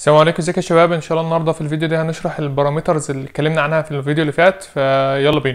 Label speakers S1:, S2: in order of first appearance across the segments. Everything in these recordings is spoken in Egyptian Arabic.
S1: السلام عليكم ازيكم يا شباب ان شاء الله النهارده في الفيديو ده هنشرح البارامترز اللي اتكلمنا عنها في الفيديو اللي فات فيلا بينا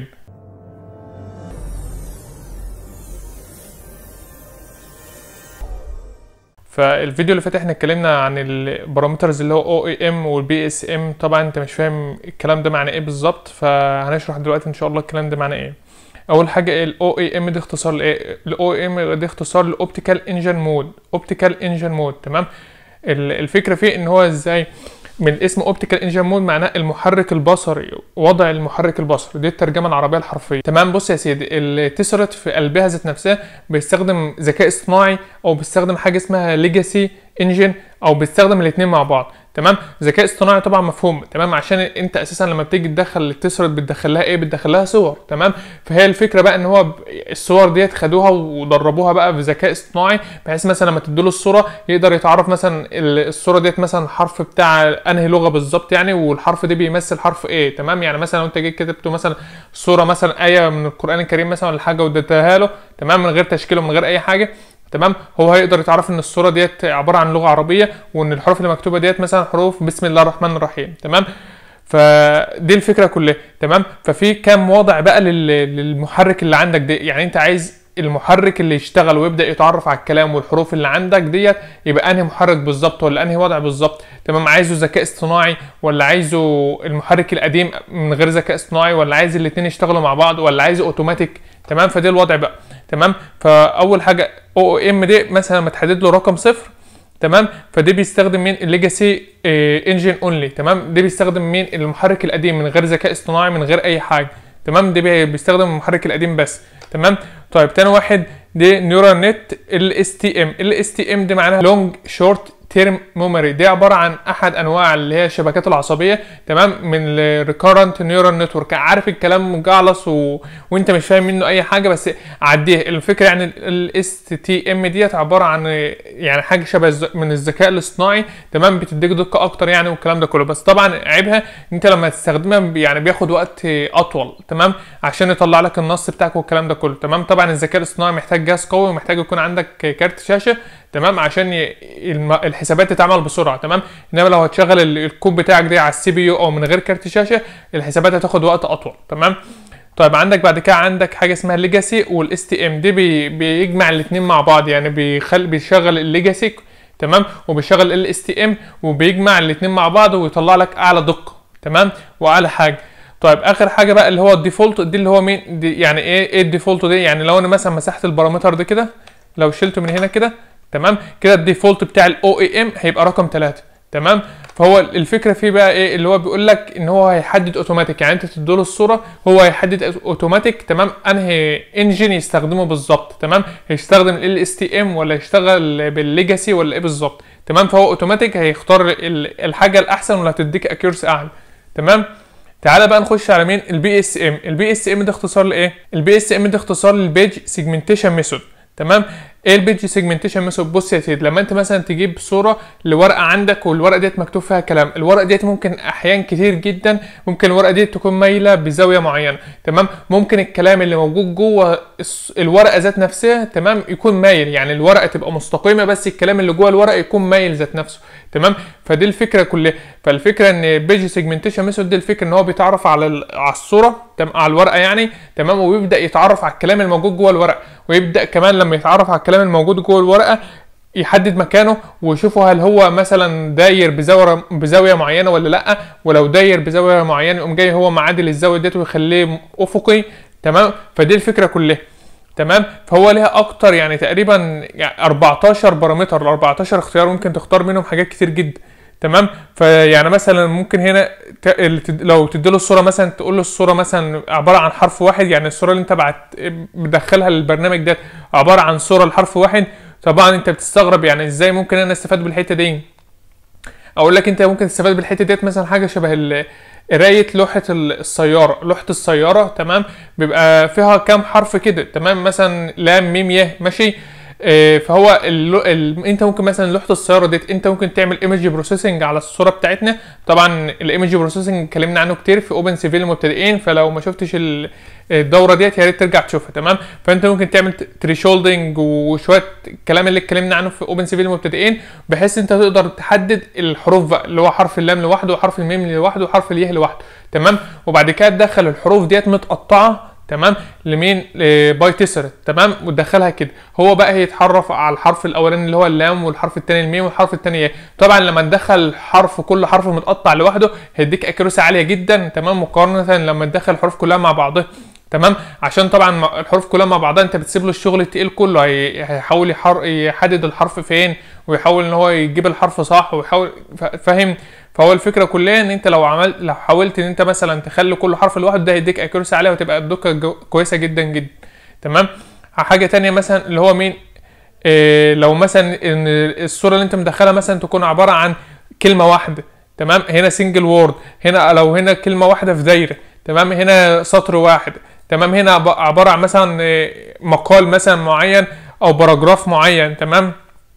S1: فالفيديو اللي فات احنا اتكلمنا عن البارامترز اللي هو او اي ام والبي اس ام طبعا انت مش فاهم الكلام ده معنى ايه بالظبط فهنشرح دلوقتي ان شاء الله الكلام ده معنى ايه اول حاجه الاو اي ام دي اختصار لايه الاو اي ام دي اختصار لاوبتيكال انجن مود اوبتيكال انجن مود تمام الفكره فيه ان هو ازاي من الاسم اوبتيكال انجن مود معناه المحرك البصري وضع المحرك البصري دي الترجمه العربيه الحرفيه تمام بص يا سيدي التسرت في قلبها ذات نفسها بيستخدم ذكاء اصطناعي او بيستخدم حاجه اسمها ليجاسي انجن او بيستخدم الاثنين مع بعض تمام ذكاء اصطناعي طبعا مفهوم تمام عشان انت اساسا لما بتيجي تدخل التسرت بتدخل لها ايه بتدخل لها صور تمام فهي الفكره بقى ان هو ب- الصور ديت خدوها ودربوها بقى بذكاء اصطناعي بحيث مثلا لما تديله الصوره يقدر يتعرف مثلا ال- الصوره ديت مثلا الحرف بتاع انهي لغه بالظبط يعني والحرف ده بيمثل حرف ايه تمام يعني مثلا لو انت جيت كتبت مثلا صوره مثلا ايه من القران الكريم مثلا ولا حاجه واديتها له تمام من غير تشكيل ومن غير اي حاجه تمام هو هيقدر يتعرف ان الصوره ديت عباره عن لغه عربيه وان الحروف اللي مكتوبه ديت مثلا حروف بسم الله الرحمن الرحيم تمام فدي الفكره كلها تمام ففي كام وضع بقى لل- للمحرك اللي عندك ده يعني انت عايز المحرك اللي يشتغل ويبدا يتعرف على الكلام والحروف اللي عندك ديت يبقى انهي محرك بالظبط ولا انهي وضع بالظبط تمام عايزه ذكاء اصطناعي ولا عايزه المحرك القديم من غير ذكاء اصطناعي ولا عايز الاثنين يشتغلوا مع بعض ولا عايزه اوتوماتيك تمام فدي الوضع بقى تمام فاول حاجه او ام دي مثلا لما تحدد له رقم صفر تمام فده بيستخدم مين الليجاسي انجن اونلي تمام ده بيستخدم مين المحرك القديم من غير ذكاء اصطناعي من غير اي حاجه تمام ده بي- بيستخدم المحرك القديم بس تمام طيب تاني واحد دي نيورال نت ال اس تي ام ال اس تي ام دي معناها لونج شورت تيرم ميموري دي عباره عن احد انواع اللي هي الشبكات العصبيه تمام من الريكارنت نيورال نتورك عارف الكلام مجعلص و... وانت مش فاهم منه اي حاجه بس عديه الفكره يعني الاس تي ام ديت عباره عن يعني حاجه شبه الز- من الذكاء الاصطناعي تمام بتديك دقه اكتر يعني والكلام ده كله بس طبعا عيبها ان انت لما تستخدمها بي- يعني بياخد وقت اطول تمام عشان يطلع لك النص بتاعك والكلام ده كله تمام طبعا الذكاء الاصطناعي محتاج جهاز قوي ومحتاج يكون عندك كارت شاشه تمام عشان ي... الم... الحسابات تتعمل بسرعه تمام انما لو هتشغل ال- الكود بتاعك ده على السي بي يو او من غير كارت شاشه الحسابات هتاخد وقت اطول تمام طيب عندك بعد كده عندك حاجه اسمها الليجاسي والاس تي ام دي بي... بيجمع الاثنين مع بعض يعني بيخل بيشغل الليجاسي تمام وبيشغل ال اس تي ام وبيجمع الاثنين مع بعض ويطلع لك اعلى دقه تمام واعلى حاجه طيب اخر حاجه بقى اللي هو الديفولت دي اللي هو مين دي يعني ايه ايه الديفولت دي يعني لو انا مثلا مسحت البارامتر ده كده لو شلته من هنا كده تمام كده الديفولت بتاع الاو اي ام هيبقى رقم 3 تمام فهو الفكره فيه بقى ايه اللي هو بيقول لك ان هو هيحدد اوتوماتيك يعني انت تديله الصوره هو هيحدد اوتوماتيك تمام انهي انجن يستخدمه بالظبط تمام هيستخدم ال اس تي ام ولا يشتغل بالليجاسي ولا ايه بالظبط تمام فهو اوتوماتيك هيختار ال- الحاجه الاحسن واللي هتديك اكيورسي اعلى تمام تعالى بقى نخش على مين البي اس ام البي اس ام ده اختصار لايه البي اس ام ده اختصار للبيج سيجمنتيشن ميثود تمام ايه البيج سيجمنتيشن ميثود بص يا سيدي لما انت مثلا تجيب صوره لورقه عندك والورقه ديت مكتوب فيها كلام الورقه ديت ممكن احيان كتير جدا ممكن الورقه ديت تكون مايله بزاويه معينه تمام ممكن الكلام اللي موجود جوه الس- الورقه ذات نفسها تمام يكون مايل يعني الورقه تبقى مستقيمه بس الكلام اللي جوه الورقه يكون مايل ذات نفسه تمام فدي الفكره كلها فالفكره ان بيج سيجمنتيشن ميثود دي الفكره ان هو بيتعرف على ال- على الصوره تمام على الورقه يعني تمام ويبدا يتعرف على الكلام الموجود جوه الورقه ويبدا كمان لما يتعرف على الكلام الموجود جوه الورقه يحدد مكانه ويشوفوا هل هو مثلا داير بزاويه بزاويه معينه ولا لا ولو داير بزاويه معينه يقوم جاي هو معادل الزاويه ديت ويخليه افقي تمام فدي الفكره كلها تمام فهو ليها اكتر يعني تقريبا يعني 14 بارامتر ال 14 اختيار ممكن تختار منهم حاجات كتير جدا تمام فيعني مثلا ممكن هنا ت- ال- تد- لو تديله الصوره مثلا تقول له الصوره مثلا عباره عن حرف واحد يعني الصوره اللي انت بعت مدخلها للبرنامج ده عباره عن صوره لحرف واحد طبعا انت بتستغرب يعني ازاي ممكن انا استفاد بالحته دي اقول لك انت ممكن تستفاد بالحته ديت مثلا حاجه شبه ال- قرايه لوحه ال- السياره لوحه السياره تمام بيبقى فيها كام حرف كده تمام مثلا لام ميم يه ماشي آه، فهو اللو... ال... انت ممكن مثلا لوحه السياره ديت انت ممكن تعمل ايمج بروسيسنج على الصوره بتاعتنا طبعا الايمج بروسيسنج اتكلمنا عنه كتير في اوبن سيفي للمبتدئين فلو ما شفتش ال... الدوره ديت يا ريت ترجع تشوفها تمام فانت ممكن تعمل تري شولدنج وشويه الكلام اللي اتكلمنا عنه في اوبن سيفي للمبتدئين بحيث انت تقدر تحدد الحروف بقى اللي هو حرف اللام لوحده وحرف الميم لوحده وحرف اليه لوحده تمام وبعد كده تدخل الحروف ديت متقطعه تمام لمين باي تسرت تمام وتدخلها كده هو بقى هيتحرف على الحرف الاولاني اللي هو اللام والحرف الثاني الميم والحرف الثاني ايه طبعا لما تدخل حرف كل حرف متقطع لوحده هيديك اكيروسي عاليه جدا تمام مقارنه لما تدخل الحروف كلها مع بعضها تمام عشان طبعا الحروف كلها مع بعضها انت بتسيب له الشغل التقيل كله هي- هيحاول يحر... يحدد الحرف فين ويحاول ان هو يجيب الحرف صح ويحاول فا- فاهم فهو الفكره كلها ان انت لو عملت لو حاولت ان انت مثلا تخلي كل حرف لوحده ده هيديك اكيورسي عاليه وتبقى الدقه جو- كويسه جدا جدا تمام حاجه تانية مثلا اللي هو مين إيه لو مثلا ان الصوره اللي انت مدخلها مثلا تكون عباره عن كلمه واحده تمام هنا سنجل وورد هنا لو هنا كلمه واحده في دايره تمام هنا سطر واحد تمام هنا عب- عباره عن مثلا إيه، مقال مثلا معين او باراجراف معين تمام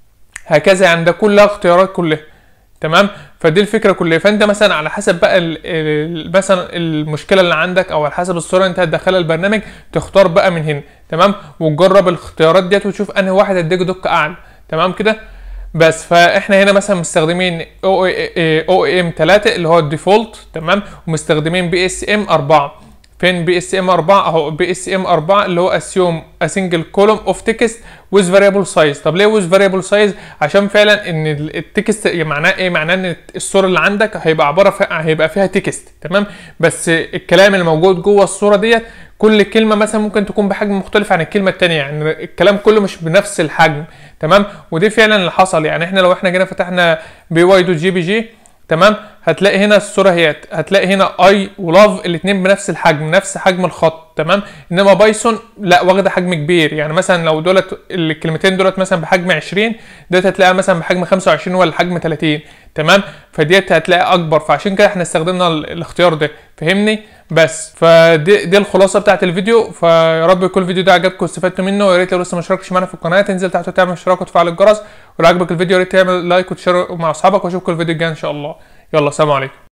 S1: هكذا يعني ده كلها اختيارات كلها تمام فدي الفكره كلها فانت مثلا على حسب بقى ال- ال- مثلا المشكله اللي عندك او على حسب الصوره اللي انت هتدخلها البرنامج تختار بقى من هنا تمام وتجرب الاختيارات ديت وتشوف انهي واحد هيديك دقه اعلى تمام كده بس فاحنا هنا مثلا مستخدمين او او ام 3 اللي هو الديفولت تمام ومستخدمين بي اس ام 4 فين بي اس ام 4 اهو بي اس ام 4 اللي هو اسيوم ا سنجل كولوم اوف تكست ويز فاريبل سايز طب ليه ويز فاريبل سايز عشان فعلا ان ال- التكست معناه ايه معناه ان الصوره اللي عندك هيبقى عباره ف... هيبقى فيها تكست تمام بس الكلام اللي موجود جوه الصوره ديت كل كلمه مثلا ممكن تكون بحجم مختلف عن الكلمه التانية يعني الكلام كله مش بنفس الحجم تمام ودي فعلا اللي حصل يعني احنا لو احنا جينا فتحنا بي واي دوت جي بي جي تمام هتلاقي هنا الصوره هي هتلاقي هنا اي ولاف الاثنين بنفس الحجم نفس حجم الخط تمام انما بايثون لا واخده حجم كبير يعني مثلا لو دولت الكلمتين دولت مثلا بحجم 20 ديت هتلاقيها مثلا بحجم 25 ولا حجم 30 تمام فديت هتلاقي اكبر فعشان كده احنا استخدمنا ال- الاختيار ده فهمني بس فدي دي الخلاصه بتاعت الفيديو فيا رب يكون الفيديو ده عجبكم واستفدتوا منه ويا ريت لو لسه ما اشتركتش معانا في القناه تنزل تحت وتعمل اشتراك وتفعل الجرس ولو عجبك الفيديو يا ريت تعمل لايك وتشير مع اصحابك واشوفكم الفيديو الجاي ان شاء الله يلا سلام عليكم